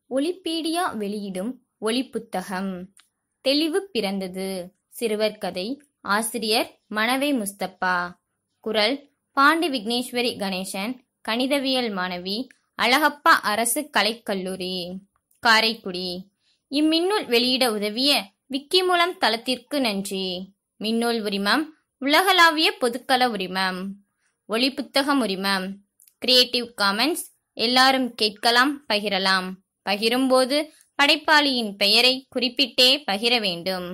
ஒலிபீடியா வெளியிடும் ஒலிப்புத்தகம் தெளிவு பிறந்தது சிறுவர் கதை ஆசிரியர் மணவை முஸ்தப்பா குரல் பாண்டி விக்னேஸ்வரி கணேசன் கணிதவியல் மாணவி அழகப்பா அரசு கலைக்கல்லூரி காரைக்குடி இம்மின்னூல் வெளியிட உதவிய விக்கிமூலம் தளத்திற்கு நன்றி மின்னூல் உரிமம் உலகளாவிய பொதுக்கள உரிமம் ஒளிப்புத்தகம் உரிமம் கிரியேட்டிவ் காமன்ஸ் எல்லாரும் கேட்கலாம் பகிரலாம் பகிரும்போது படைப்பாளியின் பெயரை குறிப்பிட்டே பகிர வேண்டும்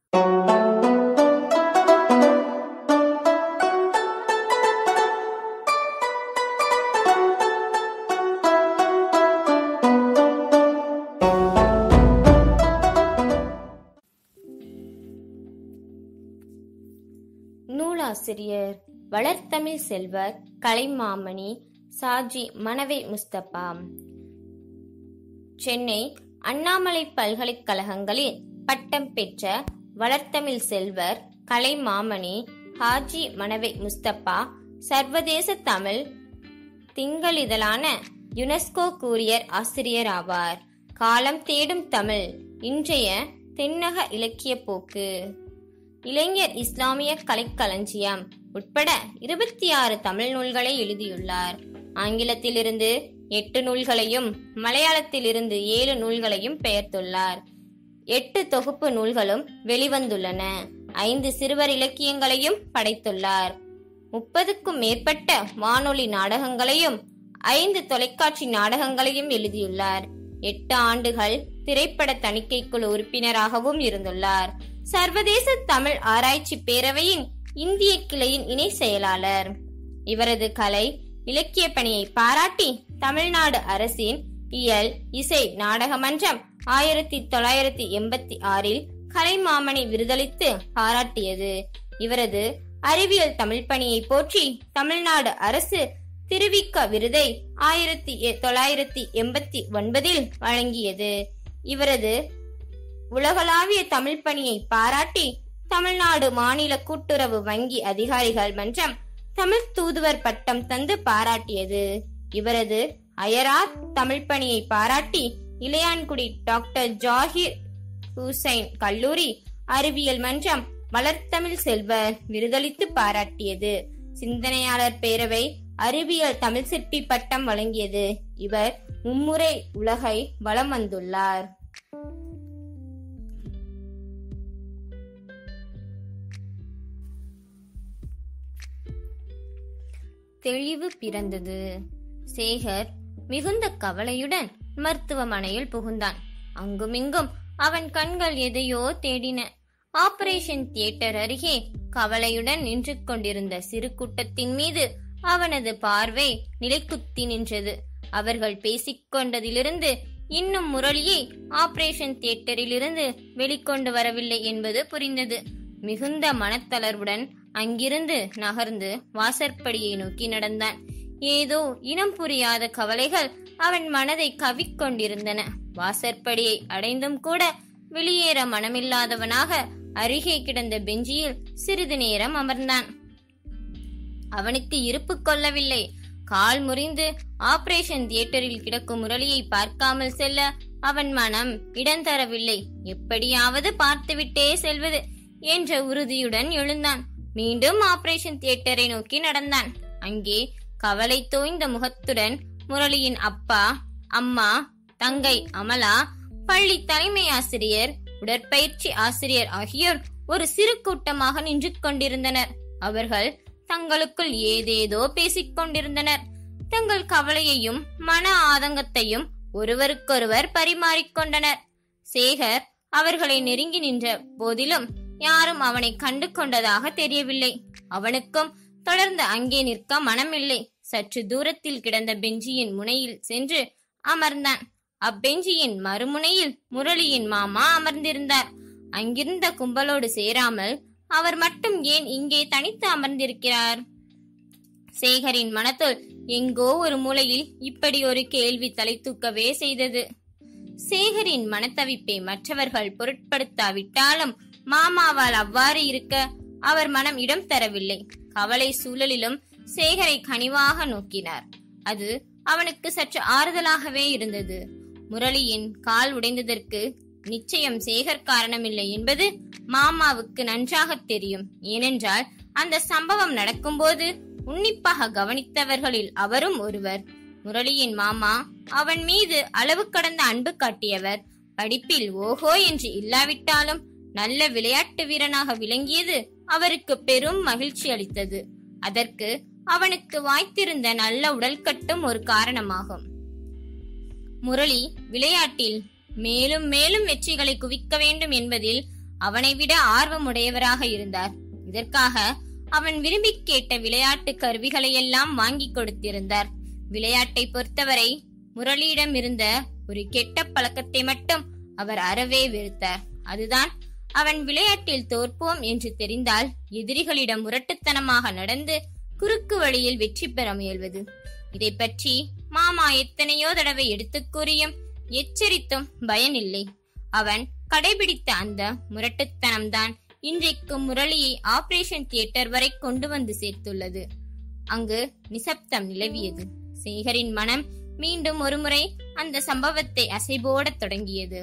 நூலாசிரியர் வளர்த்தமிழ் செல்வர் கலைமாமணி சாஜி மணவை முஸ்தபா சென்னை அண்ணாமலை பல்கலைக்கழகங்களில் பட்டம் பெற்ற வளர்த்தமிழ் செல்வர் கலைமாமணி ஹாஜி மணவை முஸ்தபா சர்வதேச தமிழ் திங்களிதழான யுனெஸ்கோ கூரியர் ஆசிரியர் ஆவார் காலம் தேடும் தமிழ் இன்றைய தென்னக இலக்கிய போக்கு இளைஞர் இஸ்லாமிய கலைக்களஞ்சியம் உட்பட இருபத்தி ஆறு தமிழ் நூல்களை எழுதியுள்ளார் ஆங்கிலத்திலிருந்து எட்டு நூல்களையும் மலையாளத்திலிருந்து ஏழு நூல்களையும் பெயர்த்துள்ளார் எட்டு தொகுப்பு நூல்களும் வெளிவந்துள்ளன ஐந்து சிறுவர் இலக்கியங்களையும் படைத்துள்ளார் முப்பதுக்கும் மேற்பட்ட வானொலி நாடகங்களையும் ஐந்து தொலைக்காட்சி நாடகங்களையும் எழுதியுள்ளார் எட்டு ஆண்டுகள் திரைப்பட தணிக்கை குழு உறுப்பினராகவும் இருந்துள்ளார் சர்வதேச தமிழ் ஆராய்ச்சி பேரவையின் இந்திய கிளையின் இணை செயலாளர் இவரது கலை இலக்கிய பணியை பாராட்டி தமிழ்நாடு அரசின் இயல் இசை நாடக மன்றம் ஆயிரத்தி தொள்ளாயிரத்தி எண்பத்தி ஆறில் கலைமாமணி விருதளித்து பாராட்டியது இவரது அறிவியல் தமிழ் பணியை போற்றி தமிழ்நாடு அரசு திருவிக்க விருதை ஆயிரத்தி தொள்ளாயிரத்தி எண்பத்தி ஒன்பதில் வழங்கியது இவரது உலகளாவிய தமிழ் பணியை பாராட்டி தமிழ்நாடு மாநில கூட்டுறவு வங்கி அதிகாரிகள் மன்றம் தமிழ் தூதுவர் பட்டம் தந்து பாராட்டியது இவரது அயரார் தமிழ் பணியை பாராட்டி இளையான்குடி டாக்டர் ஜாகிர் ஹுசைன் கல்லூரி அறிவியல் மன்றம் வளர்த்தமிழ் செல்வர் விருதளித்து பாராட்டியது சிந்தனையாளர் பேரவை அறிவியல் தமிழ் சிற்பி பட்டம் வழங்கியது இவர் மும்முறை உலகை வலம் வந்துள்ளார் தெளிவு பிறந்தது சேகர் மிகுந்த கவலையுடன் மருத்துவமனையில் புகுந்தான் அங்குமிங்கும் அவன் கண்கள் எதையோ தேடின ஆபரேஷன் தியேட்டர் அருகே கவலையுடன் நின்று கொண்டிருந்த சிறு கூட்டத்தின் மீது அவனது பார்வை நிலைக்குத்தி நின்றது அவர்கள் பேசிக்கொண்டதிலிருந்து இன்னும் முரளியை ஆபரேஷன் தியேட்டரிலிருந்து வெளிக்கொண்டு வரவில்லை என்பது புரிந்தது மிகுந்த மனத்தளர்வுடன் அங்கிருந்து நகர்ந்து வாசற்படியை நோக்கி நடந்தான் ஏதோ இனம் புரியாத கவலைகள் அவன் மனதை கவிக்கொண்டிருந்தன வாசற்படியை அடைந்தும் கூட வெளியேற மனமில்லாதவனாக அருகே கிடந்த பெஞ்சியில் சிறிது நேரம் அமர்ந்தான் அவனுக்கு இருப்பு கொள்ளவில்லை கால் முறிந்து ஆபரேஷன் தியேட்டரில் கிடக்கும் முரளியை பார்க்காமல் செல்ல அவன் மனம் இடம் தரவில்லை எப்படியாவது பார்த்துவிட்டே செல்வது என்ற உறுதியுடன் எழுந்தான் மீண்டும் ஆபரேஷன் தியேட்டரை நோக்கி நடந்தான் அங்கே கவலை தோய்ந்த முகத்துடன் முரளியின் அப்பா அம்மா தங்கை அமலா பள்ளி தலைமை ஆசிரியர் உடற்பயிற்சி ஆசிரியர் ஆகியோர் ஒரு சிறு கூட்டமாக நின்று கொண்டிருந்தனர் அவர்கள் தங்களுக்குள் ஏதேதோ பேசிக் கொண்டிருந்தனர் தங்கள் கவலையையும் மன ஆதங்கத்தையும் ஒருவருக்கொருவர் பரிமாறிக்கொண்டனர் சேகர் அவர்களை நெருங்கி நின்ற போதிலும் யாரும் அவனை கண்டு கொண்டதாக தெரியவில்லை அவனுக்கும் தொடர்ந்து அங்கே நிற்க மனமில்லை சற்று தூரத்தில் கிடந்த பெஞ்சியின் முனையில் சென்று அமர்ந்தான் அப்பெஞ்சியின் மறுமுனையில் முரளியின் மாமா அமர்ந்திருந்தார் அங்கிருந்த கும்பலோடு சேராமல் அவர் மட்டும் ஏன் இங்கே தனித்து அமர்ந்திருக்கிறார் சேகரின் மனத்துள் எங்கோ ஒரு மூலையில் இப்படி ஒரு கேள்வி தலை தூக்கவே செய்தது சேகரின் மனத்தவிப்பை மற்றவர்கள் பொருட்படுத்தாவிட்டாலும் மாமாவால் அவ்வாறு இருக்க அவர் மனம் இடம் தரவில்லை கவலை சூழலிலும் சேகரை கனிவாக நோக்கினார் அது அவனுக்கு சற்று ஆறுதலாகவே இருந்தது முரளியின் கால் உடைந்ததற்கு நிச்சயம் சேகர் காரணமில்லை என்பது மாமாவுக்கு நன்றாக தெரியும் ஏனென்றால் அந்த சம்பவம் நடக்கும்போது உன்னிப்பாக கவனித்தவர்களில் அவரும் ஒருவர் முரளியின் மாமா அவன் மீது அளவு கடந்த அன்பு காட்டியவர் படிப்பில் ஓஹோ என்று இல்லாவிட்டாலும் நல்ல விளையாட்டு வீரனாக விளங்கியது அவருக்கு பெரும் மகிழ்ச்சி அளித்தது அதற்கு அவனுக்கு வாய்த்திருந்த நல்ல உடல்கட்டும் ஒரு காரணமாகும் முரளி விளையாட்டில் மேலும் மேலும் வெற்றிகளை குவிக்க வேண்டும் என்பதில் அவனை விட ஆர்வமுடையவராக இருந்தார் இதற்காக அவன் விரும்பி கேட்ட விளையாட்டு கருவிகளை எல்லாம் வாங்கி கொடுத்திருந்தார் விளையாட்டை பொறுத்தவரை முரளியிடம் இருந்த ஒரு கெட்ட பழக்கத்தை மட்டும் அவர் அறவே வெறுத்தார் அதுதான் அவன் விளையாட்டில் தோற்போம் என்று தெரிந்தால் எதிரிகளிடம் முரட்டுத்தனமாக நடந்து குறுக்கு வழியில் வெற்றி பெற முயல்வது இதை பற்றி மாமா எத்தனையோ தடவை எடுத்துக் கூறியும் எச்சரித்தும் பயனில்லை அவன் கடைபிடித்த அந்த முரட்டுத்தனம்தான் இன்றைக்கு முரளியை ஆபரேஷன் தியேட்டர் வரை கொண்டு வந்து சேர்த்துள்ளது அங்கு நிசப்தம் நிலவியது சேகரின் மனம் மீண்டும் ஒருமுறை அந்த சம்பவத்தை அசைபோடத் தொடங்கியது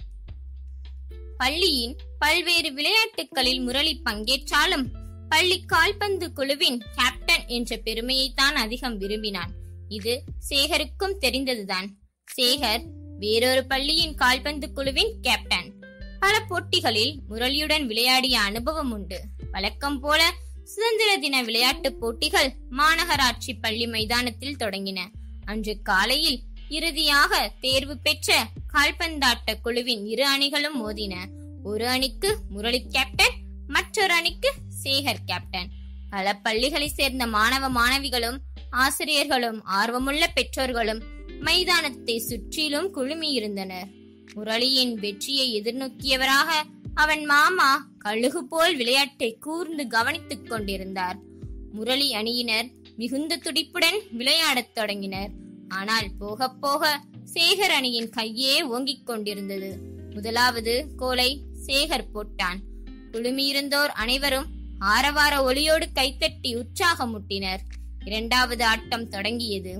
பள்ளியின் பல்வேறு விளையாட்டுகளில் முரளி பங்கேற்றாலும் பள்ளி கால்பந்து குழுவின் கேப்டன் என்ற பெருமையை தான் அதிகம் விரும்பினான் இது சேகருக்கும் தெரிந்ததுதான் சேகர் வேறொரு பள்ளியின் கால்பந்து குழுவின் கேப்டன் பல போட்டிகளில் முரளியுடன் விளையாடிய அனுபவம் உண்டு வழக்கம் போல சுதந்திர தின விளையாட்டுப் போட்டிகள் மாநகராட்சி பள்ளி மைதானத்தில் தொடங்கின அன்று காலையில் இறுதியாக தேர்வு பெற்ற கால்பந்தாட்ட குழுவின் இரு அணிகளும் மோதின ஒரு அணிக்கு முரளி கேப்டன் மற்றொரு அணிக்கு சேகர் கேப்டன் பல பள்ளிகளை சேர்ந்த மாணவ மாணவிகளும் ஆசிரியர்களும் ஆர்வமுள்ள பெற்றோர்களும் மைதானத்தை சுற்றிலும் குழுமியிருந்தனர் முரளியின் வெற்றியை எதிர்நோக்கியவராக அவன் மாமா கழுகு போல் விளையாட்டை கூர்ந்து கவனித்துக் கொண்டிருந்தார் முரளி அணியினர் மிகுந்த துடிப்புடன் விளையாடத் தொடங்கினர் ஆனால் போக போக சேகர் அணியின் கையே ஓங்கிக் கொண்டிருந்தது முதலாவது கோலை சேகர் போட்டான் குழுமியிருந்தோர் அனைவரும் ஆரவார ஒளியோடு கைத்தட்டி உற்சாகமூட்டினர் இரண்டாவது ஆட்டம் தொடங்கியது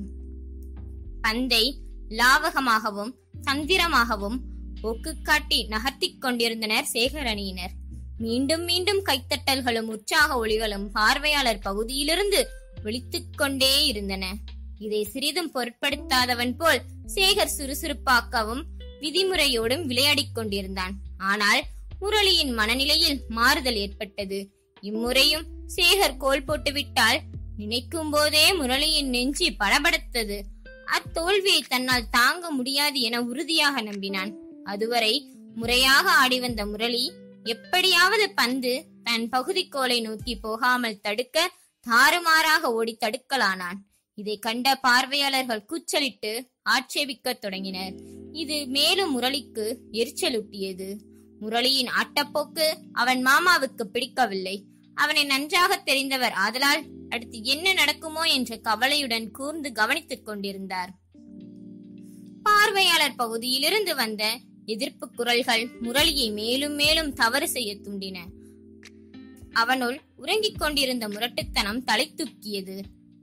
பந்தை லாவகமாகவும் தந்திரமாகவும் ஒக்கு காட்டி நகர்த்திக் கொண்டிருந்தனர் சேகர் அணியினர் மீண்டும் மீண்டும் கைத்தட்டல்களும் உற்சாக ஒளிகளும் பார்வையாளர் பகுதியிலிருந்து ஒலித்துக் கொண்டே இருந்தன இதை சிறிதும் பொருட்படுத்தாதவன் போல் சேகர் சுறுசுறுப்பாக்கவும் விதிமுறையோடும் விளையாடிக் கொண்டிருந்தான் ஆனால் முரளியின் மனநிலையில் மாறுதல் ஏற்பட்டது இம்முறையும் சேகர் கோல் போட்டுவிட்டால் நினைக்கும் போதே முரளியின் நெஞ்சி படபடத்தது அத்தோல்வியை தன்னால் தாங்க முடியாது என உறுதியாக நம்பினான் அதுவரை முறையாக ஆடி வந்த முரளி எப்படியாவது பந்து தன் பகுதிக்கோளை நோக்கி போகாமல் தடுக்க தாறுமாறாக ஓடி தடுக்கலானான் இதை கண்ட பார்வையாளர்கள் கூச்சலிட்டு ஆட்சேபிக்கத் தொடங்கினர் இது மேலும் முரளிக்கு எரிச்சலூட்டியது முரளியின் ஆட்டப்போக்கு அவன் மாமாவுக்கு பிடிக்கவில்லை அவனை நன்றாக தெரிந்தவர் ஆதலால் அடுத்து என்ன நடக்குமோ என்ற கவலையுடன் கூர்ந்து கவனித்துக் கொண்டிருந்தார் பார்வையாளர் பகுதியிலிருந்து வந்த எதிர்ப்பு குரல்கள் முரளியை மேலும் மேலும் தவறு செய்ய தூண்டின அவனுள் உறங்கிக் கொண்டிருந்த முரட்டுத்தனம் தலை தூக்கியது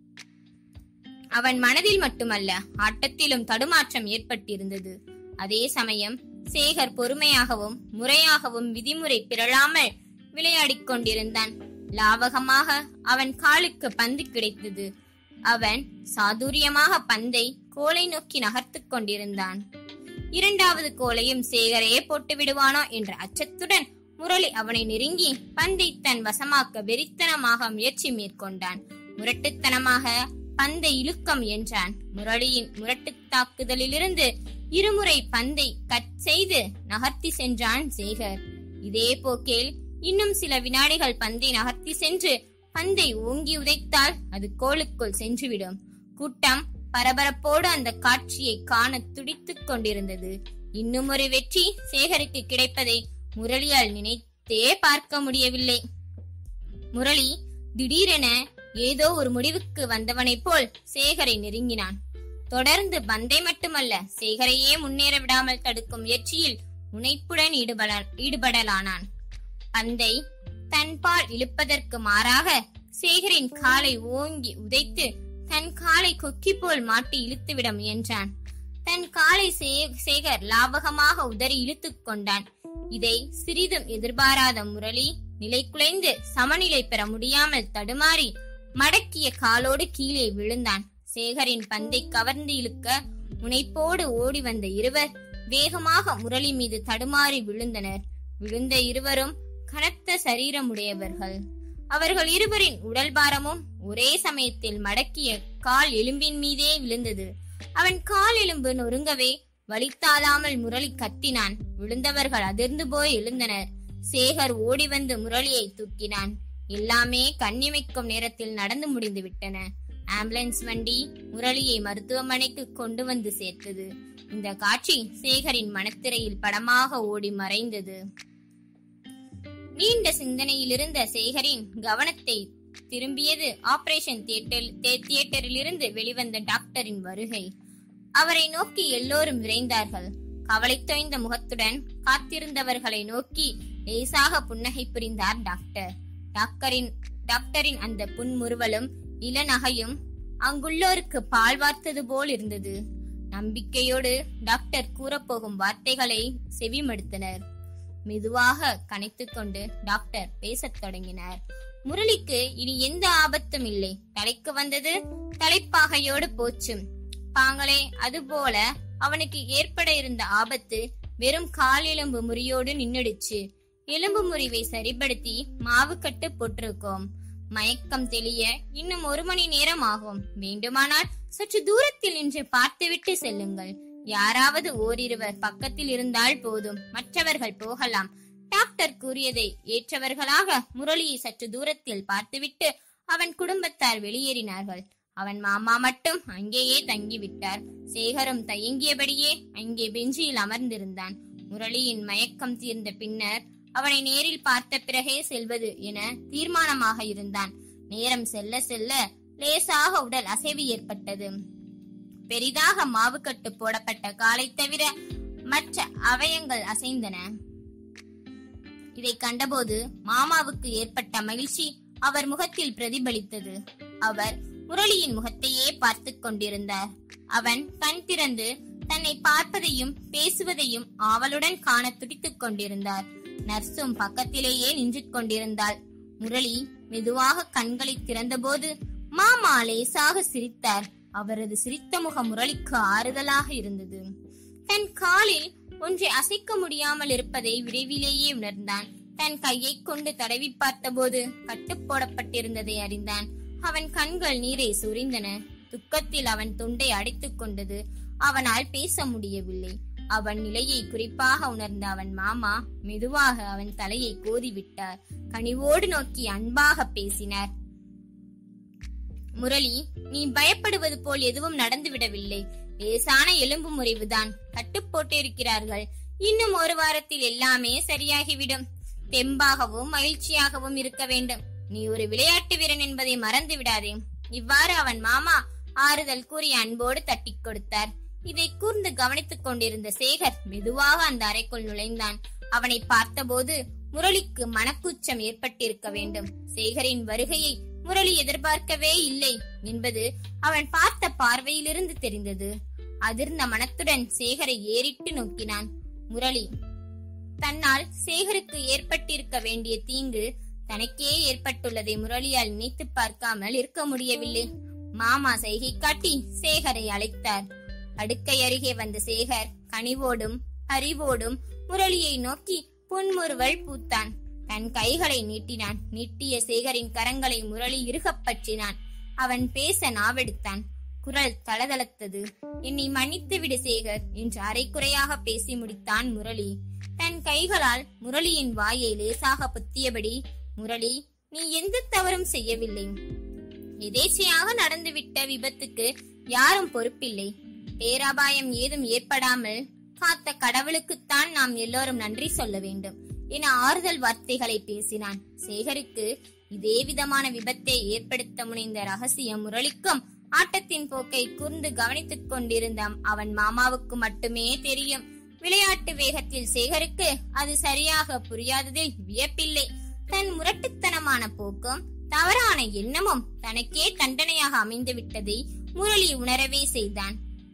அவன் மனதில் மட்டுமல்ல ஆட்டத்திலும் தடுமாற்றம் ஏற்பட்டிருந்தது அதே சமயம் சேகர் பொறுமையாகவும் முறையாகவும் விதிமுறை பிறழாமல் விளையாடிக் கொண்டிருந்தான் லாவகமாக அவன் காலுக்கு பந்து கிடைத்தது அவன் சாதுரியமாக பந்தை கோலை நோக்கி நகர்த்துக் கொண்டிருந்தான் இரண்டாவது கோலையும் சேகரே போட்டு விடுவானோ என்ற அச்சத்துடன் முரளி அவனை நெருங்கி பந்தை தன் வசமாக்க வெறித்தனமாக முயற்சி மேற்கொண்டான் முரட்டுத்தனமாக பந்தை இழுக்கம் என்றான் முரளியின் முரட்டு தாக்குதலிலிருந்து இருமுறை பந்தை கட் செய்து நகர்த்தி சென்றான் சேகர் இதே போக்கில் இன்னும் சில வினாடிகள் பந்தை நகர்த்தி சென்று பந்தை ஓங்கி உதைத்தால் அது கோலுக்குள் சென்றுவிடும் கூட்டம் பரபரப்போடு அந்த காட்சியை காண துடித்துக் கொண்டிருந்தது இன்னும் ஒரு வெற்றி சேகருக்கு கிடைப்பதை முரளியால் நினைத்தே பார்க்க முடியவில்லை முரளி திடீரென ஏதோ ஒரு முடிவுக்கு வந்தவனைப் போல் சேகரை நெருங்கினான் தொடர்ந்து பந்தை மட்டுமல்ல சேகரையே முன்னேற விடாமல் தடுக்கும் முயற்சியில் முனைப்புடன் ஈடுபட ஈடுபடலானான் பந்தை தன்பால் இழுப்பதற்கு மாறாக சேகரின் காலை ஓங்கி உதைத்து தன் காலை கொக்கி போல் மாட்டி இழுத்துவிட முயன்றான் தன் காலை சே- சேகர் லாபகமாக உதறி இழுத்துக் கொண்டான் இதை சிறிதும் எதிர்பாராத முரளி நிலை குலைந்து சமநிலை பெற முடியாமல் தடுமாறி மடக்கிய காலோடு கீழே விழுந்தான் சேகரின் பந்தை கவர்ந்து இழுக்க முனைப்போடு ஓடி வந்த இருவர் வேகமாக முரளி மீது தடுமாறி விழுந்தனர் விழுந்த இருவரும் கனத்த சரீரமுடையவர்கள் அவர்கள் இருவரின் உடல் பாரமும் ஒரே சமயத்தில் மடக்கிய கால் எலும்பின் மீதே விழுந்தது அவன் கால் எலும்பு நொறுங்கவே வலித்தாளாமல் முரளி கத்தினான் விழுந்தவர்கள் அதிர்ந்து போய் எழுந்தனர் சேகர் ஓடி வந்து முரளியை தூக்கினான் எல்லாமே கண்ணிமைக்கும் நேரத்தில் நடந்து முடிந்து விட்டன ஆம்புலன்ஸ் வண்டி முரளியை மருத்துவமனைக்கு கொண்டு வந்து சேர்த்தது இந்த காட்சி சேகரின் மனத்திரையில் படமாக ஓடி மறைந்தது நீண்ட சிந்தனையில் இருந்த சேகரின் கவனத்தை திரும்பியது ஆபரேஷன் தியேட்டர் தே- தியேட்டரிலிருந்து வெளிவந்த டாக்டரின் வருகை அவரை நோக்கி எல்லோரும் விரைந்தார்கள் கவலை தோய்ந்த முகத்துடன் காத்திருந்தவர்களை நோக்கி லேசாக புன்னகை புரிந்தார் டாக்டர் டாக்டரின் டாக்டரின் அந்த புன்முறுவலும் இளநகையும் அங்குள்ளோருக்கு பால் வார்த்தது போல் இருந்தது நம்பிக்கையோடு டாக்டர் கூறப்போகும் வார்த்தைகளை செவிமடுத்தனர் மெதுவாக கனைத்துக் கொண்டு டாக்டர் பேசத் தொடங்கினார் முரளிக்கு இனி எந்த ஆபத்தும் இல்லை தலைக்கு வந்தது தலைப்பாகையோடு போச்சு பாங்களே அதுபோல அவனுக்கு ஏற்பட இருந்த ஆபத்து வெறும் கால் எலும்பு முறியோடு நின்னுடுச்சு எலும்பு முறிவை சரிப்படுத்தி மாவு கட்டு போட்டிருக்கோம் மயக்கம் தெளிய இன்னும் ஒரு மணி நேரம் ஆகும் வேண்டுமானால் சற்று தூரத்தில் நின்று பார்த்துவிட்டு செல்லுங்கள் யாராவது ஓரிருவர் பக்கத்தில் இருந்தால் போதும் மற்றவர்கள் போகலாம் டாக்டர் கூறியதை ஏற்றவர்களாக முரளியை சற்று தூரத்தில் பார்த்துவிட்டு அவன் குடும்பத்தார் வெளியேறினார்கள் அவன் மாமா மட்டும் அங்கேயே தங்கிவிட்டார் சேகரும் தயங்கியபடியே அங்கே பெஞ்சில் அமர்ந்திருந்தான் முரளியின் மயக்கம் தீர்ந்த பின்னர் அவனை நேரில் பார்த்த பிறகே செல்வது என தீர்மானமாக இருந்தான் நேரம் செல்ல செல்ல லேசாக உடல் அசைவு ஏற்பட்டது பெரிதாக மாவுக்கட்டு போடப்பட்ட காலை தவிர மற்ற அவயங்கள் அசைந்தன இதை கண்டபோது மாமாவுக்கு ஏற்பட்ட மகிழ்ச்சி அவர் முகத்தில் பிரதிபலித்தது அவர் முரளியின் முகத்தையே பார்த்துக் கொண்டிருந்தார் அவன் கண் திறந்து தன்னை பார்ப்பதையும் பேசுவதையும் ஆவலுடன் காண துடித்துக் கொண்டிருந்தார் நர்சும் பக்கத்திலேயே நின்று கொண்டிருந்தாள் முரளி மெதுவாக கண்களை திறந்தபோது மாமா லேசாக சிரித்தார் அவரது சிரித்த முகம் முரளிக்கு ஆறுதலாக இருந்தது தன் காலில் ஒன்றை அசைக்க முடியாமல் இருப்பதை விரைவிலேயே உணர்ந்தான் தன் கையை கொண்டு தடவி பார்த்தபோது கட்டு போடப்பட்டிருந்ததை அறிந்தான் அவன் கண்கள் நீரை சுரிந்தன துக்கத்தில் அவன் தொண்டை அடைத்துக் கொண்டது அவனால் பேச முடியவில்லை அவன் நிலையை குறிப்பாக உணர்ந்த அவன் மாமா மெதுவாக அவன் தலையை கோதிவிட்டார் கனிவோடு நோக்கி அன்பாக பேசினார் முரளி நீ பயப்படுவது போல் எதுவும் நடந்துவிடவில்லை லேசான எலும்பு முறிவுதான் கட்டு போட்டிருக்கிறார்கள் இன்னும் ஒரு வாரத்தில் எல்லாமே சரியாகிவிடும் தெம்பாகவும் மகிழ்ச்சியாகவும் இருக்க வேண்டும் நீ ஒரு விளையாட்டு வீரன் என்பதை மறந்து விடாதே இவ்வாறு அவன் மாமா ஆறுதல் கூறி அன்போடு தட்டிக் கொடுத்தார் இதை கூர்ந்து கவனித்துக் கொண்டிருந்த சேகர் மெதுவாக அந்த அறைக்குள் நுழைந்தான் அவனை பார்த்தபோது முரளிக்கு மனக்கூச்சம் ஏற்பட்டிருக்க வேண்டும் சேகரின் வருகையை முரளி எதிர்பார்க்கவே இல்லை என்பது அவன் பார்த்த பார்வையிலிருந்து தெரிந்தது அதிர்ந்த மனத்துடன் சேகரை ஏறிட்டு நோக்கினான் முரளி தன்னால் சேகருக்கு ஏற்பட்டிருக்க வேண்டிய தீங்கு தனக்கே ஏற்பட்டுள்ளதை முரளியால் நினைத்து பார்க்காமல் இருக்க முடியவில்லை மாமா சைகை காட்டி சேகரை அழைத்தார் அடுக்கை அருகே வந்த சேகர் கனிவோடும் அறிவோடும் முரளியை நோக்கி புன்முறுவல் பூத்தான் தன் கைகளை நீட்டினான் நீட்டிய சேகரின் கரங்களை முரளி இறுகப் பற்றினான் அவன் பேச நாவெடுத்தான் குரல் தளதளத்தது என்னை மன்னித்து விடு சேகர் என்று அரைக்குறையாக பேசி முடித்தான் முரளி தன் கைகளால் முரளியின் வாயை லேசாக பொத்தியபடி முரளி நீ எந்த தவறும் செய்யவில்லை எதேச்சையாக நடந்துவிட்ட விபத்துக்கு யாரும் பொறுப்பில்லை பேராபாயம் ஏதும் ஏற்படாமல் காத்த கடவுளுக்குத்தான் நாம் எல்லோரும் நன்றி சொல்ல வேண்டும் என ஆறுதல் வார்த்தைகளை பேசினான் சேகருக்கு இதே விதமான விபத்தை ஏற்படுத்த முனைந்த ரகசியம் முரளிக்கும் ஆட்டத்தின் போக்கை கூர்ந்து கவனித்துக் கொண்டிருந்த அவன் மாமாவுக்கு மட்டுமே தெரியும் விளையாட்டு வேகத்தில் சேகருக்கு அது சரியாக புரியாததில் வியப்பில்லை தன் முரட்டுத்தனமான போக்கும் தவறான எண்ணமும் தனக்கே தண்டனையாக அமைந்து விட்டதை முரளி உணரவே செய்தான்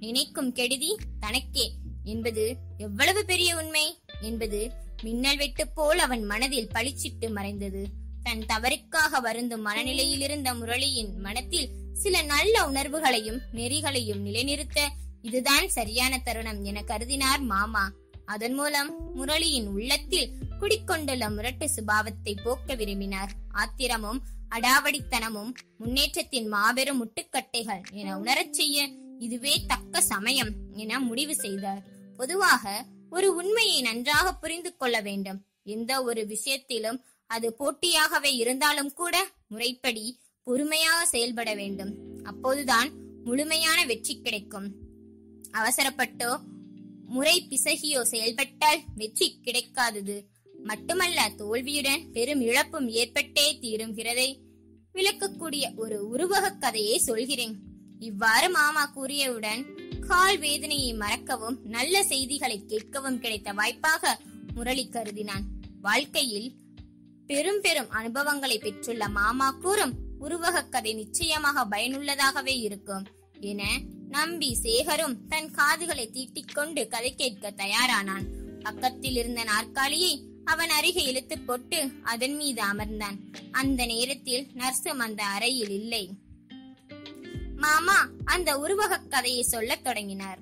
நினைக்கும் கெடுதி தனக்கே என்பது எவ்வளவு பெரிய உண்மை என்பது மின்னல் வெட்டு போல் அவன் மனதில் பளிச்சிட்டு மறைந்தது தன் தவறுக்காக வருந்தும் மனநிலையில் இருந்த முரளியின் மனத்தில் சில நல்ல உணர்வுகளையும் நெறிகளையும் நிலைநிறுத்த இதுதான் சரியான தருணம் என கருதினார் மாமா அதன் மூலம் முரளியின் உள்ளத்தில் குடிக்கொண்டுள்ள முரட்டு சுபாவத்தை போக்க விரும்பினார் ஆத்திரமும் அடாவடித்தனமும் முன்னேற்றத்தின் மாபெரும் முட்டுக்கட்டைகள் என உணரச் செய்ய இதுவே தக்க சமயம் என முடிவு செய்தார் பொதுவாக ஒரு உண்மையை நன்றாக புரிந்து கொள்ள வேண்டும் எந்த ஒரு விஷயத்திலும் அது போட்டியாகவே இருந்தாலும் கூட முறைப்படி பொறுமையாக செயல்பட வேண்டும் அப்போதுதான் முழுமையான வெற்றி கிடைக்கும் அவசரப்பட்டோ முறை பிசகியோ செயல்பட்டால் வெற்றி கிடைக்காதது மட்டுமல்ல தோல்வியுடன் பெரும் இழப்பும் ஏற்பட்டே தீரும்கிறதை விளக்கக்கூடிய ஒரு உருவக கதையை சொல்கிறேன் இவ்வாறு மாமா கூறியவுடன் கால் வேதனையை மறக்கவும் நல்ல செய்திகளை கேட்கவும் கிடைத்த வாய்ப்பாக முரளி கருதினான் வாழ்க்கையில் பெரும் பெரும் அனுபவங்களை பெற்றுள்ள மாமா கூறும் உருவக கதை நிச்சயமாக பயனுள்ளதாகவே இருக்கும் என நம்பி சேகரும் தன் காதுகளை தீட்டிக்கொண்டு கதை கேட்க தயாரானான் பக்கத்தில் இருந்த நாற்காலியை அவன் அருகே இழுத்து போட்டு அதன் மீது அமர்ந்தான் அந்த நேரத்தில் நர்சும் அந்த அறையில் இல்லை மாமா அந்த உருவக கதையை சொல்லத் தொடங்கினார்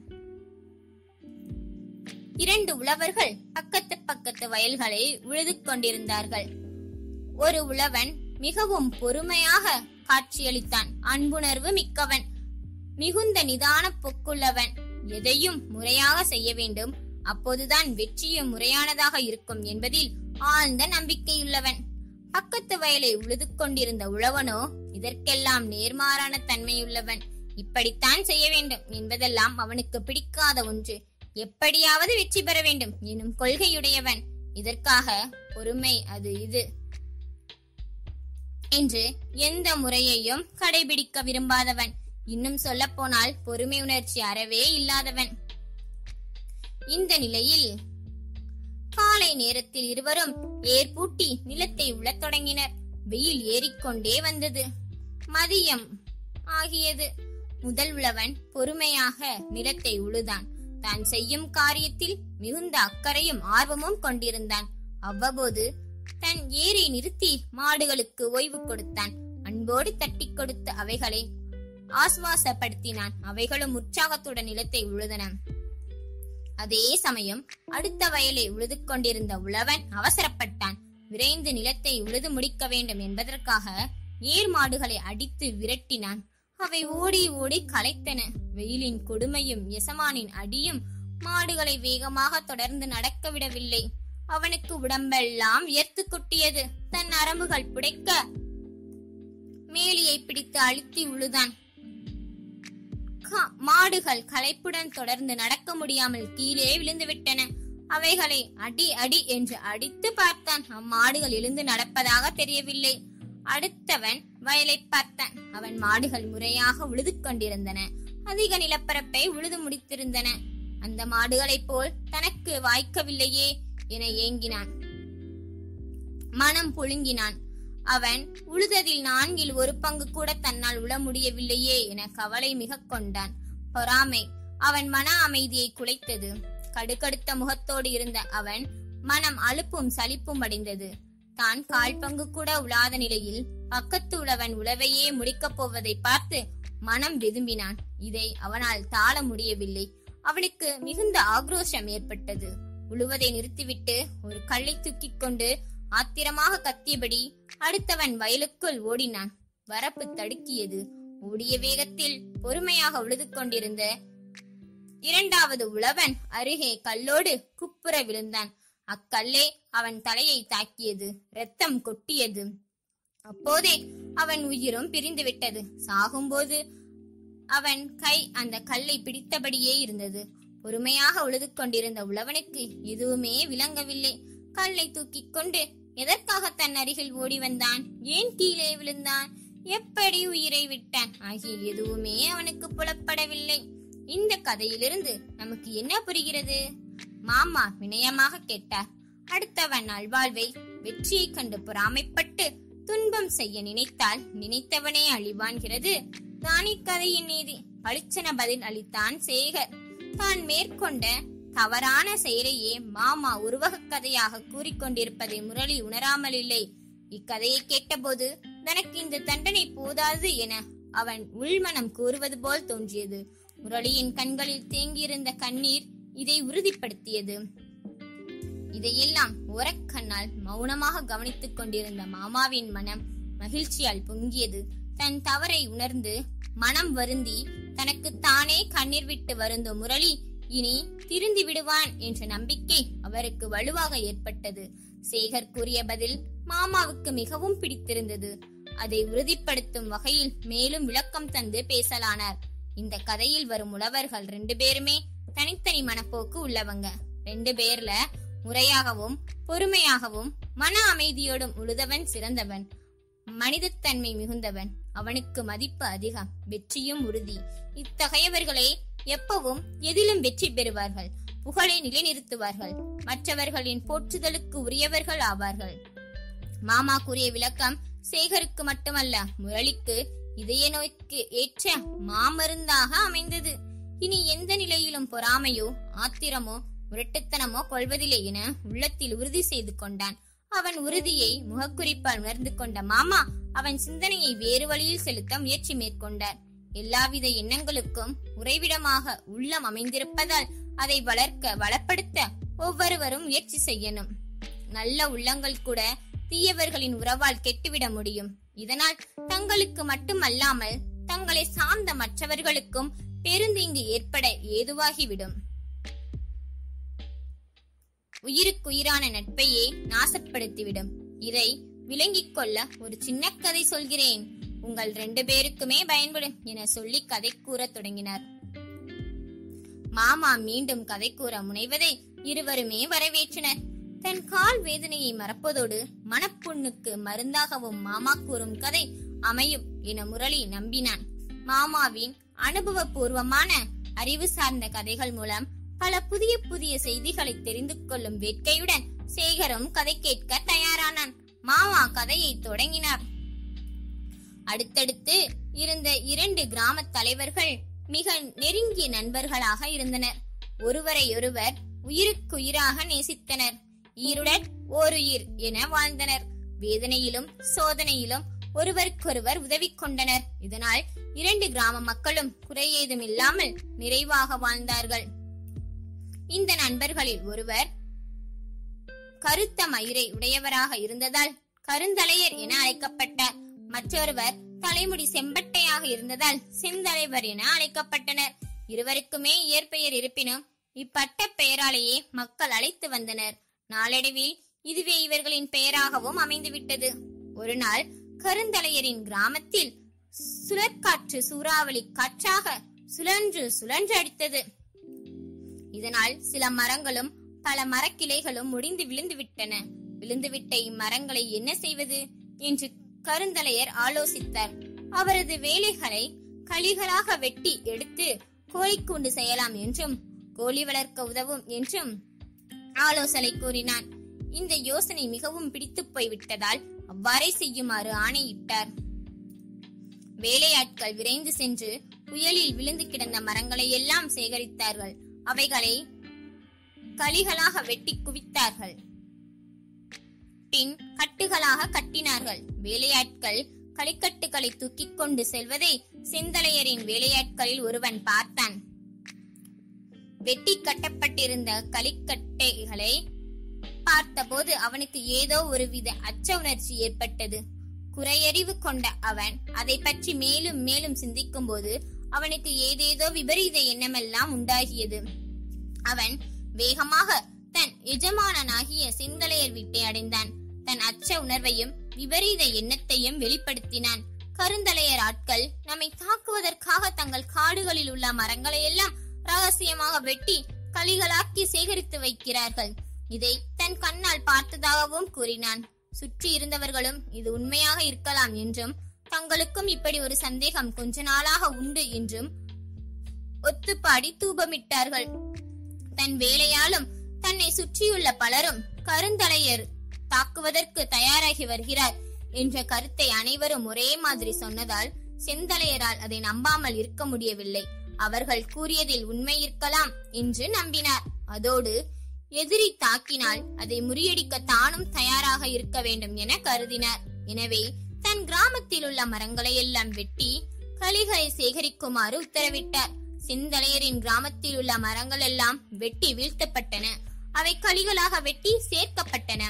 இரண்டு உழவர்கள் பக்கத்து பக்கத்து வயல்களை உழுது கொண்டிருந்தார்கள் ஒரு உழவன் மிகவும் பொறுமையாக காட்சியளித்தான் அன்புணர்வு மிக்கவன் மிகுந்த நிதான பொக்குள்ளவன் எதையும் முறையாக செய்ய வேண்டும் அப்போதுதான் வெற்றியும் முறையானதாக இருக்கும் என்பதில் ஆழ்ந்த நம்பிக்கையுள்ளவன் பக்கத்து வயலை உழுது கொண்டிருந்த உழவனோ இதற்கெல்லாம் நேர்மாறான தன்மையுள்ளவன் இப்படித்தான் செய்ய வேண்டும் என்பதெல்லாம் அவனுக்கு பிடிக்காத ஒன்று எப்படியாவது வெற்றி பெற வேண்டும் எனும் கொள்கையுடையவன் இதற்காக பொறுமை அது இது என்று எந்த முறையையும் கடைபிடிக்க விரும்பாதவன் இன்னும் சொல்ல போனால் பொறுமை உணர்ச்சி அறவே இல்லாதவன் இந்த நிலையில் காலை நேரத்தில் இருவரும் ஏர்பூட்டி நிலத்தை உழத் தொடங்கினர் வெயில் ஏறிக்கொண்டே வந்தது மதியம் ஆகியது முதல் உழவன் பொறுமையாக நிலத்தை உழுதான் தான் செய்யும் காரியத்தில் மிகுந்த அக்கறையும் ஆர்வமும் கொண்டிருந்தான் அவ்வப்போது தன் ஏரை நிறுத்தி மாடுகளுக்கு ஓய்வு கொடுத்தான் அன்போடு தட்டி கொடுத்த அவைகளை ஆசுவாசப்படுத்தினான் அவைகளும் உற்சாகத்துடன் நிலத்தை உழுதன அதே சமயம் அடுத்த வயலை உழுது கொண்டிருந்த உழவன் அவசரப்பட்டான் விரைந்து நிலத்தை உழுது முடிக்க வேண்டும் என்பதற்காக ஏர் மாடுகளை அடித்து விரட்டினான் அவை ஓடி ஓடி களைத்தன வெயிலின் கொடுமையும் எசமானின் அடியும் மாடுகளை வேகமாக தொடர்ந்து நடக்க விடவில்லை அவனுக்கு உடம்பெல்லாம் வியர்த்து கொட்டியது தன் நரம்புகள் புடைக்க மேலியை பிடித்து அழுத்தி உழுதான் கா- மாடுகள் களைப்புடன் தொடர்ந்து நடக்க முடியாமல் கீழே விழுந்து விட்டன அவைகளை அடி அடி என்று அடித்து பார்த்தான் அம்மாடுகள் எழுந்து நடப்பதாக தெரியவில்லை அடுத்தவன் வயலை பார்த்தான் அவன் மாடுகள் முறையாக உழுது கொண்டிருந்தன அதிக நிலப்பரப்பை உழுது முடித்திருந்தன அந்த மாடுகளைப் போல் தனக்கு வாய்க்கவில்லையே என ஏங்கினான் மனம் புழுங்கினான் அவன் உழுததில் நான்கில் ஒரு பங்கு கூட தன்னால் உழ முடியவில்லையே என கவலை மிக கொண்டான் பொறாமை அவன் மன அமைதியை குலைத்தது கடுகடுத்த முகத்தோடு இருந்த அவன் மனம் அலுப்பும் சலிப்பும் அடைந்தது தான் கால் பங்கு கூட உழாத நிலையில் பக்கத்து உழவன் உழவையே முடிக்கப் போவதை பார்த்து மனம் விரும்பினான் இதை அவனால் தாழ முடியவில்லை அவனுக்கு மிகுந்த ஆக்ரோஷம் ஏற்பட்டது உழுவதை நிறுத்திவிட்டு ஒரு கல்லை தூக்கிக் கொண்டு ஆத்திரமாக கத்தியபடி அடுத்தவன் வயலுக்குள் ஓடினான் வரப்பு தடுக்கியது ஓடிய வேகத்தில் பொறுமையாக உழுது கொண்டிருந்த இரண்டாவது உழவன் அருகே கல்லோடு குப்புற விழுந்தான் அக்கல்லே அவன் தலையை தாக்கியது இரத்தம் கொட்டியது அப்போதே அவன் உயிரும் பிரிந்து விட்டது சாகும்போது அவன் கை அந்த கல்லை பிடித்தபடியே இருந்தது பொறுமையாக உழுது கொண்டிருந்த உழவனுக்கு எதுவுமே விளங்கவில்லை கல்லை தூக்கிக் கொண்டு எதற்காக தன் அருகில் ஓடி வந்தான் ஏன் கீழே விழுந்தான் எப்படி உயிரை விட்டான் ஆகிய எதுவுமே அவனுக்கு புலப்படவில்லை இந்த கதையிலிருந்து நமக்கு என்ன புரிகிறது மாமா வினயமாக கேட்டார் அடுத்தவன் நல்வாழ்வை வெற்றியைக் கண்டு பொறாமைப்பட்டு துன்பம் செய்ய நினைத்தால் நினைத்தவனே அழிவான்கிறது தானே கதையின் நீதி பளிச்சென பதில் அளித்தான் சேகர் தான் மேற்கொண்ட தவறான செயலையே மாமா உருவகக் கதையாக கூறிக்கொண்டிருப்பதை முரளி உணராமலில்லை இக்கதையை கேட்டபோது தனக்கு இந்த தண்டனை போதாது என அவன் உள்மனம் கூறுவது போல் தோன்றியது முரளியின் கண்களில் தேங்கியிருந்த கண்ணீர் இதை உறுதிப்படுத்தியது இதையெல்லாம் ஓரக்கண்ணால் மௌனமாக கவனித்துக் கொண்டிருந்த மாமாவின் மனம் மகிழ்ச்சியால் பொங்கியது தன் தவறை உணர்ந்து மனம் வருந்தி தனக்கு தானே கண்ணீர் விட்டு வருந்தும் முரளி இனி திருந்தி விடுவான் என்ற நம்பிக்கை அவருக்கு வலுவாக ஏற்பட்டது சேகர் கூறிய பதில் மாமாவுக்கு மிகவும் பிடித்திருந்தது அதை உறுதிப்படுத்தும் வகையில் மேலும் விளக்கம் தந்து பேசலானார் இந்த கதையில் வரும் உழவர்கள் ரெண்டு பேருமே தனித்தனி மனப்போக்கு உள்ளவங்க ரெண்டு பேர்ல முறையாகவும் பொறுமையாகவும் மன அமைதியோடும் உழுதவன் சிறந்தவன் மனிதத்தன்மை மிகுந்தவன் அவனுக்கு மதிப்பு அதிகம் வெற்றியும் உறுதி இத்தகையவர்களே எப்பவும் எதிலும் வெற்றி பெறுவார்கள் புகழை நிலைநிறுத்துவார்கள் மற்றவர்களின் போற்றுதலுக்கு உரியவர்கள் ஆவார்கள் மாமா கூறிய விளக்கம் சேகருக்கு மட்டுமல்ல முரளிக்கு இதய நோய்க்கு ஏற்ற மாமருந்தாக அமைந்தது இனி எந்த நிலையிலும் பொறாமையோ ஆத்திரமோ முரட்டுத்தனமோ கொள்வதில்லை என உள்ளத்தில் உறுதி செய்து கொண்டான் அவன் உறுதியை முகக்குறிப்பால் உணர்ந்து கொண்ட மாமா அவன் சிந்தனையை வேறு வழியில் செலுத்த முயற்சி மேற்கொண்டார் எல்லாவித எண்ணங்களுக்கும் உறைவிடமாக உள்ளம் அமைந்திருப்பதால் அதை வளர்க்க வளப்படுத்த ஒவ்வொருவரும் முயற்சி செய்யணும் நல்ல உள்ளங்கள் கூட தீயவர்களின் உறவால் கெட்டுவிட முடியும் இதனால் தங்களுக்கு மட்டுமல்லாமல் தங்களை சார்ந்த மற்றவர்களுக்கும் பெருந்தீங்கு ஏற்பட ஏதுவாகிவிடும் உயிருக்குயிரான நட்பையே நாசப்படுத்திவிடும் இதை விளங்கிக் கொள்ள ஒரு சின்ன கதை சொல்கிறேன் உங்கள் ரெண்டு பேருக்குமே பயன்படும் என சொல்லி கதை கூறத் தொடங்கினார் மாமா மீண்டும் கதை கூற முனைவதை இருவருமே வரவேற்றனர் தன் கால் வேதனையை மறப்பதோடு மனப்புண்ணுக்கு மருந்தாகவும் மாமா கூறும் கதை அமையும் என முரளி நம்பினான் மாமாவின் அனுபவபூர்வமான அறிவு சார்ந்த கதைகள் மூலம் பல புதிய புதிய செய்திகளை தெரிந்து கொள்ளும் வேட்கையுடன் சேகரும் கதை கேட்க தயாரானான் மாமா கதையை தொடங்கினார் அடுத்தடுத்து இருந்த இரண்டு கிராம தலைவர்கள் மிக நெருங்கிய நண்பர்களாக இருந்தனர் ஒருவரையொருவர் உயிருக்குயிராக நேசித்தனர் ஈருடன் ஓருயிர் என வாழ்ந்தனர் வேதனையிலும் சோதனையிலும் ஒருவருக்கொருவர் உதவி கொண்டனர் இதனால் இரண்டு கிராம மக்களும் குறையேதும் இல்லாமல் நிறைவாக வாழ்ந்தார்கள் இந்த நண்பர்களில் ஒருவர் கருத்த மயிரை உடையவராக இருந்ததால் கருந்தலையர் என அழைக்கப்பட்டார் மற்றொருவர் தலைமுடி செம்பட்டையாக இருந்ததால் செந்தலைவர் என அழைக்கப்பட்டனர் இருவருக்குமே இயற்பெயர் இருப்பினும் இப்பட்ட பெயராலேயே மக்கள் அழைத்து வந்தனர் நாளடைவில் இதுவே இவர்களின் பெயராகவும் அமைந்துவிட்டது ஒரு நாள் கருந்தலையரின் கிராமத்தில் சுழற்காற்று சூறாவளி காற்றாக சுழன்று சுழன்று அடித்தது இதனால் சில மரங்களும் பல மரக்கிளைகளும் முடிந்து விழுந்து விட்டன விழுந்துவிட்ட இம்மரங்களை என்ன செய்வது என்று கருந்தலையர் ஆலோசித்தார் அவரது வேலைகளை களிகளாக வெட்டி எடுத்து கோழிக்கூண்டு செய்யலாம் என்றும் கோழி வளர்க்க உதவும் என்றும் ஆலோசனை கூறினான் இந்த யோசனை மிகவும் பிடித்து போய்விட்டதால் அவ்வாறே செய்யுமாறு ஆணையிட்டார் வேலையாட்கள் விரைந்து சென்று புயலில் விழுந்து கிடந்த மரங்களை எல்லாம் சேகரித்தார்கள் அவைகளை களிகளாக வெட்டி குவித்தார்கள் பின் கட்டுகளாக கட்டினார்கள் வேலையாட்கள் களிக்கட்டுகளை தூக்கிக் கொண்டு செல்வதை செந்தலையரின் வேலையாட்களில் ஒருவன் பார்த்தான் வெட்டி கட்டப்பட்டிருந்த களிக்கட்டைகளை பார்த்தபோது அவனுக்கு ஏதோ ஒருவித அச்ச உணர்ச்சி ஏற்பட்டது குறையறிவு கொண்ட அவன் அதை பற்றி மேலும் மேலும் சிந்திக்கும் போது அவனுக்கு ஏதேதோ விபரீத எண்ணமெல்லாம் உண்டாகியது அவன் வேகமாக தன் எஜமானனாகிய செந்தலையர் வீட்டை அடைந்தான் தன் அச்ச உணர்வையும் விபரீத எண்ணத்தையும் வெளிப்படுத்தினான் கருந்தலையர் ஆட்கள் நம்மை தாக்குவதற்காக தங்கள் காடுகளில் உள்ள மரங்களை எல்லாம் ரகசியமாக வெட்டி களிகளாக்கி சேகரித்து வைக்கிறார்கள் இதை தன் கண்ணால் பார்த்ததாகவும் கூறினான் சுற்றி இருந்தவர்களும் இது உண்மையாக இருக்கலாம் என்றும் தங்களுக்கும் இப்படி ஒரு சந்தேகம் கொஞ்ச நாளாக உண்டு என்றும் ஒத்துப்பாடி தூபமிட்டார்கள் தன் வேலையாலும் தன்னை சுற்றியுள்ள பலரும் கருந்தலையர் தாக்குவதற்கு தயாராகி வருகிறார் என்ற கருத்தை அனைவரும் ஒரே மாதிரி சொன்னதால் செந்தலையரால் அதை நம்பாமல் இருக்க முடியவில்லை அவர்கள் கூறியதில் உண்மை இருக்கலாம் என்று நம்பினார் அதோடு எதிரி தாக்கினால் அதை முறியடிக்க தானும் தயாராக இருக்க வேண்டும் என கருதினார் எனவே தன் கிராமத்தில் உள்ள மரங்களை எல்லாம் வெட்டி களிகளை சேகரிக்குமாறு உத்தரவிட்டார் செந்தலையரின் கிராமத்தில் உள்ள மரங்கள் எல்லாம் வெட்டி வீழ்த்தப்பட்டன அவை களிகளாக வெட்டி சேர்க்கப்பட்டன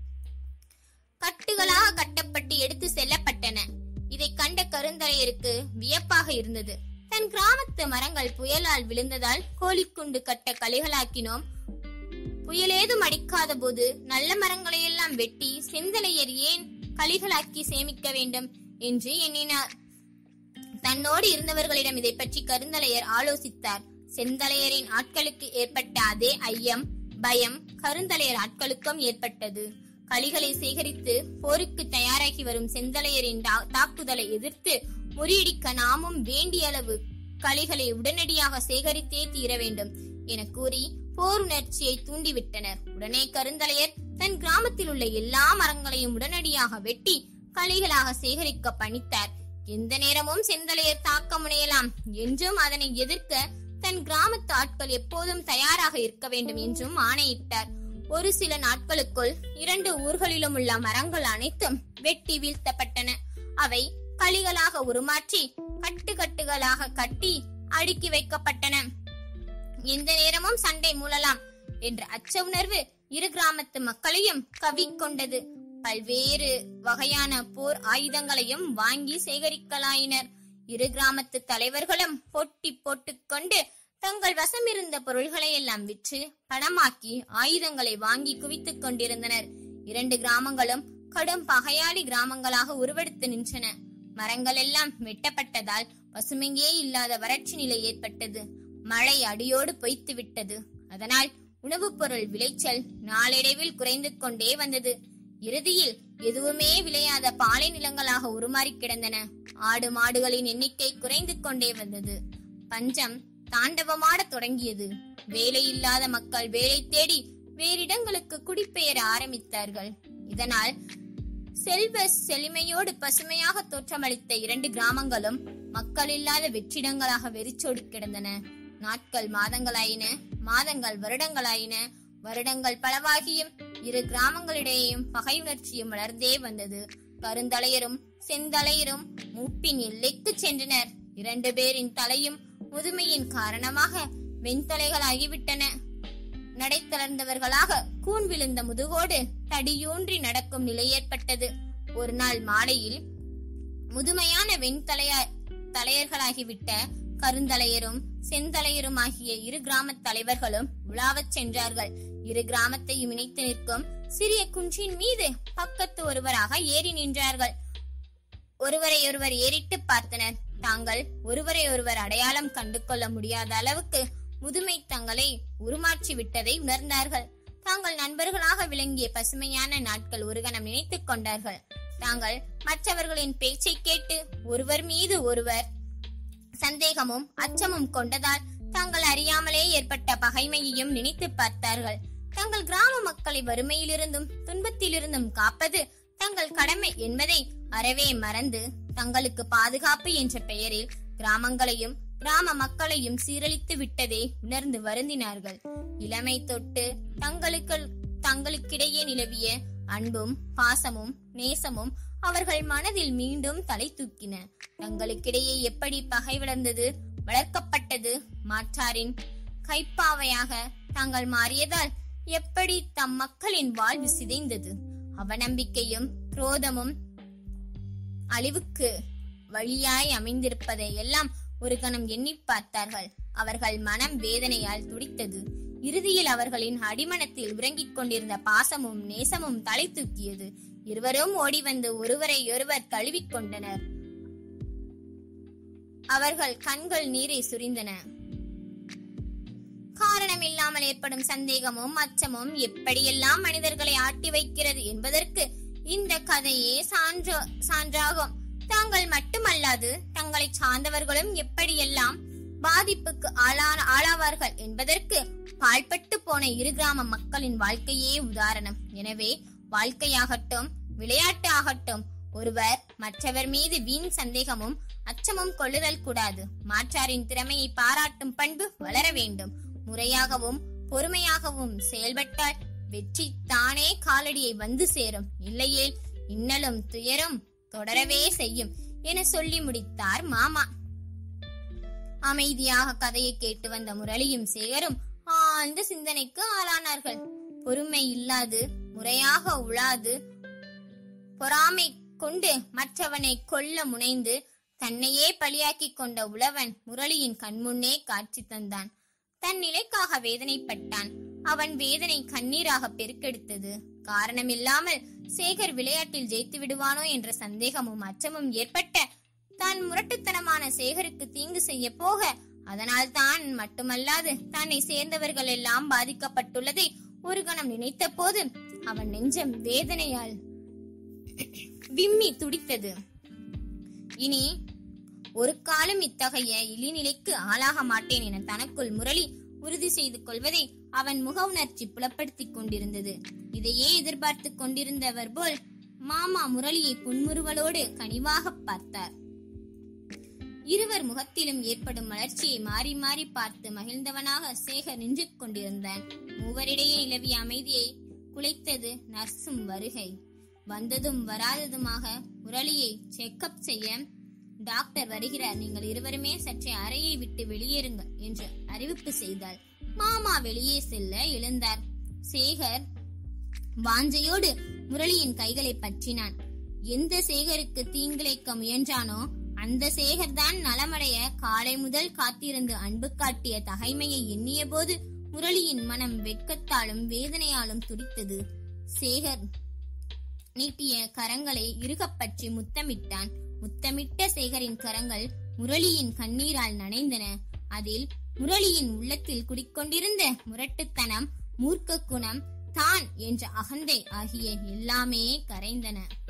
கட்டுகளாக கட்டப்பட்டு எடுத்து செல்லப்பட்டன இதை கண்ட கருந்தலையருக்கு வியப்பாக இருந்தது தன் கிராமத்து மரங்கள் புயலால் விழுந்ததால் கோழிக்குண்டு கட்ட களிகளாக்கினோம் புயலேதும் அடிக்காத போது நல்ல மரங்களை எல்லாம் வெட்டி செந்தலையர் ஏன் களிகளாக்கி சேமிக்க வேண்டும் என்று எண்ணினார் தன்னோடு இருந்தவர்களிடம் இதை பற்றி கருந்தலையர் ஆலோசித்தார் செந்தலையரின் ஆட்களுக்கு ஏற்பட்ட அதே ஐயம் பயம் கருந்தலையர் ஆட்களுக்கும் ஏற்பட்டது களிகளை சேகரித்து போருக்கு தயாராகி வரும் செந்தலையரின் தா- தாக்குதலை எதிர்த்து முறியடிக்க நாமும் வேண்டிய அளவு களிகளை உடனடியாக சேகரித்தே தீர வேண்டும் என கூறி போர் உணர்ச்சியை தூண்டிவிட்டனர் உடனே கருந்தலையர் தன் கிராமத்தில் உள்ள எல்லா மரங்களையும் உடனடியாக வெட்டி களிகளாக சேகரிக்க பணித்தார் எந்த நேரமும் செந்தலையர் தாக்க முனையலாம் என்றும் அதனை எதிர்க்க தன் கிராமத்து ஆட்கள் எப்போதும் தயாராக இருக்க வேண்டும் என்றும் ஆணையிட்டார் ஒரு சில நாட்களுக்குள் இரண்டு ஊர்களிலும் உள்ள மரங்கள் அனைத்தும் வெட்டி வீழ்த்தப்பட்டன அவை களிகளாக உருமாற்றி கட்டுக்கட்டுகளாக கட்டி அடுக்கி வைக்கப்பட்டன எந்த நேரமும் சண்டை மூழலாம் என்ற அச்ச உணர்வு இரு கிராமத்து மக்களையும் கவிக்கொண்டது பல்வேறு வகையான போர் ஆயுதங்களையும் வாங்கி சேகரிக்கலாயினர் இரு கிராமத்து தலைவர்களும் போட்டி போட்டுக்கொண்டு தங்கள் வசம் இருந்த பொருள்களை எல்லாம் விற்று பணமாக்கி ஆயுதங்களை வாங்கி குவித்துக் கொண்டிருந்தனர் இரண்டு கிராமங்களும் கடும் பகையாளி கிராமங்களாக உருவெடுத்து நின்றன மரங்கள் எல்லாம் வெட்டப்பட்டதால் பசுமையே இல்லாத வறட்சி நிலை ஏற்பட்டது மழை அடியோடு பொய்த்து விட்டது அதனால் உணவுப் பொருள் விளைச்சல் நாளடைவில் குறைந்து கொண்டே வந்தது இறுதியில் எதுவுமே விளையாத பாலை நிலங்களாக உருமாறி கிடந்தன ஆடு மாடுகளின் எண்ணிக்கை குறைந்து கொண்டே வந்தது பஞ்சம் தாண்டவமாடத் தொடங்கியது வேலை இல்லாத மக்கள் வேலை தேடி வேறிடங்களுக்கு குடிபெயர ஆரம்பித்தார்கள் இதனால் செல்வ செழுமையோடு பசுமையாக தோற்றமளித்த இரண்டு கிராமங்களும் மக்கள் இல்லாத வெற்றிடங்களாக வெறிச்சோடி கிடந்தன நாட்கள் மாதங்களாயின மாதங்கள் வருடங்களாயின வருடங்கள் பலவாகியும் இரு கிராமங்களிடையேயும் பகையுணர்ச்சியும் வளர்ந்தே வந்தது கருந்தலையரும் செந்தலையரும் மூப்பின் எல்லைக்கு சென்றனர் இரண்டு பேரின் தலையும் முதுமையின் காரணமாக வெண்தலைகளாகிவிட்டன நடை தளர்ந்தவர்களாக கூன் விழுந்த முதுகோடு தடியூன்றி நடக்கும் நிலை ஏற்பட்டது ஒரு நாள் மாலையில் முதுமையான வெண்தலைய தலையர்களாகிவிட்ட கருந்தலையரும் செந்தலையரும் ஆகிய இரு கிராமத் தலைவர்களும் உலாவச் சென்றார்கள் இரு கிராமத்தையும் இணைத்து நிற்கும் சிறிய குன்றின் மீது பக்கத்து ஒருவராக ஏறி நின்றார்கள் ஒருவரை ஒருவர் ஏறிட்டு பார்த்தனர் தாங்கள் ஒருவரை ஒருவர் அடையாளம் கண்டு கொள்ள முடியாத அளவுக்கு முதுமை தங்களை உருமாற்றி விட்டதை உணர்ந்தார்கள் தாங்கள் நண்பர்களாக விளங்கிய பசுமையான நாட்கள் ஒரு கணம் நினைத்துக் கொண்டார்கள் தாங்கள் மற்றவர்களின் பேச்சை கேட்டு ஒருவர் மீது ஒருவர் சந்தேகமும் அச்சமும் கொண்டதால் தாங்கள் அறியாமலே ஏற்பட்ட பகைமையையும் நினைத்து பார்த்தார்கள் தங்கள் கிராம மக்களை வறுமையிலிருந்தும் துன்பத்திலிருந்தும் காப்பது தங்கள் கடமை என்பதை அறவே மறந்து தங்களுக்கு பாதுகாப்பு என்ற பெயரில் கிராமங்களையும் கிராம மக்களையும் சீரழித்து விட்டதை உணர்ந்து வருந்தினார்கள் இளமை தொட்டு தங்களுக்கு தங்களுக்கிடையே நிலவிய அன்பும் பாசமும் நேசமும் அவர்கள் மனதில் மீண்டும் தலை தூக்கின தங்களுக்கிடையே எப்படி பகை வளர்ந்தது வளர்க்கப்பட்டது மாற்றாரின் கைப்பாவையாக தாங்கள் மாறியதால் எப்படி தம் மக்களின் வாழ்வு சிதைந்தது அவநம்பிக்கையும் குரோதமும் அழிவுக்கு வழியாய் அமைந்திருப்பதை எல்லாம் ஒரு கணம் எண்ணி பார்த்தார்கள் அவர்கள் மனம் வேதனையால் துடித்தது இறுதியில் அவர்களின் அடிமனத்தில் உறங்கிக் கொண்டிருந்த பாசமும் நேசமும் தலை தூக்கியது இருவரும் ஓடி வந்து ஒருவரை ஒருவர் தழுவிக் கொண்டனர் அவர்கள் கண்கள் நீரை சுரிந்தன காரணம் இல்லாமல் ஏற்படும் சந்தேகமும் அச்சமும் எப்படியெல்லாம் மனிதர்களை ஆட்டி வைக்கிறது என்பதற்கு இந்த கதையே சான்றோ சான்றாகும் தாங்கள் மட்டுமல்லாது தங்களை சார்ந்தவர்களும் எப்படியெல்லாம் பாதிப்புக்கு ஆளான ஆளாவார்கள் என்பதற்கு பாழ்பட்டு போன இரு கிராம மக்களின் வாழ்க்கையே உதாரணம் எனவே வாழ்க்கையாகட்டும் விளையாட்டு ஆகட்டும் ஒருவர் மற்றவர் மீது வீண் சந்தேகமும் அச்சமும் கொள்ளுதல் கூடாது மாற்றாரின் திறமையை பாராட்டும் பண்பு வளர வேண்டும் முறையாகவும் பொறுமையாகவும் செயல்பட்டால் வெற்றி தானே காலடியை வந்து சேரும் இல்லையேல் இன்னலும் துயரும் தொடரவே செய்யும் என சொல்லி முடித்தார் மாமா அமைதியாக கதையை கேட்டு வந்த முரளியும் சேகரும் ஆழ்ந்த சிந்தனைக்கு ஆளானார்கள் பொறுமை இல்லாது முறையாக உழாது பொறாமை கொண்டு மற்றவனை கொல்ல முனைந்து தன்னையே பலியாக்கிக் கொண்ட உழவன் முரளியின் கண்முன்னே காட்சி தந்தான் தன் நிலைக்காக வேதனைப்பட்டான் அவன் வேதனை கண்ணீராக பெருக்கெடுத்தது காரணமில்லாமல் சேகர் விளையாட்டில் ஜெயித்து விடுவானோ என்ற சந்தேகமும் அச்சமும் ஏற்பட்ட தான் முரட்டுத்தனமான சேகருக்கு தீங்கு செய்ய போக அதனால் தான் மட்டுமல்லாது தன்னை சேர்ந்தவர்கள் எல்லாம் பாதிக்கப்பட்டுள்ளதை ஒரு கணம் நினைத்த போது அவன் நெஞ்சம் வேதனையால் விம்மி துடித்தது இனி ஒரு காலம் இத்தகைய இழிநிலைக்கு ஆளாக மாட்டேன் என தனக்குள் முரளி உறுதி செய்து கொள்வதை அவன் முக உணர்ச்சி புலப்படுத்திக் கொண்டிருந்தது இதையே எதிர்பார்த்து கொண்டிருந்தவர் போல் மாமா முரளியை புன்முறுவலோடு கனிவாக பார்த்தார் இருவர் முகத்திலும் ஏற்படும் மலர்ச்சியை மாறி மாறி பார்த்து மகிழ்ந்தவனாக சேகர் நின்று கொண்டிருந்தான் மூவரிடையே நிலவிய அமைதியை குலைத்தது நர்ஸும் வருகை வந்ததும் வராததுமாக முரளியை செக்கப் செய்ய டாக்டர் வருகிறார் நீங்கள் இருவருமே சற்றே அறையை விட்டு வெளியேறுங்கள் என்று அறிவிப்பு செய்தாள் மாமா வெளியே செல்ல எழுந்தார் சேகர் வாஞ்சையோடு முரளியின் கைகளை பற்றினான் எந்த சேகருக்கு தீங்கிழைக்க முயன்றானோ அந்த சேகர் தான் நலமடைய காலை முதல் காத்திருந்து அன்பு காட்டிய தகைமையை எண்ணிய போது முரளியின் மனம் வெட்கத்தாலும் வேதனையாலும் துடித்தது சேகர் நீட்டிய கரங்களை இறுகப் பற்றி முத்தமிட்டான் முத்தமிட்ட சேகரின் கரங்கள் முரளியின் கண்ணீரால் நனைந்தன அதில் முரளியின் உள்ளத்தில் குடிக்கொண்டிருந்த முரட்டுத்தனம் மூர்க்க குணம் தான் என்ற அகந்தை ஆகிய எல்லாமே கரைந்தன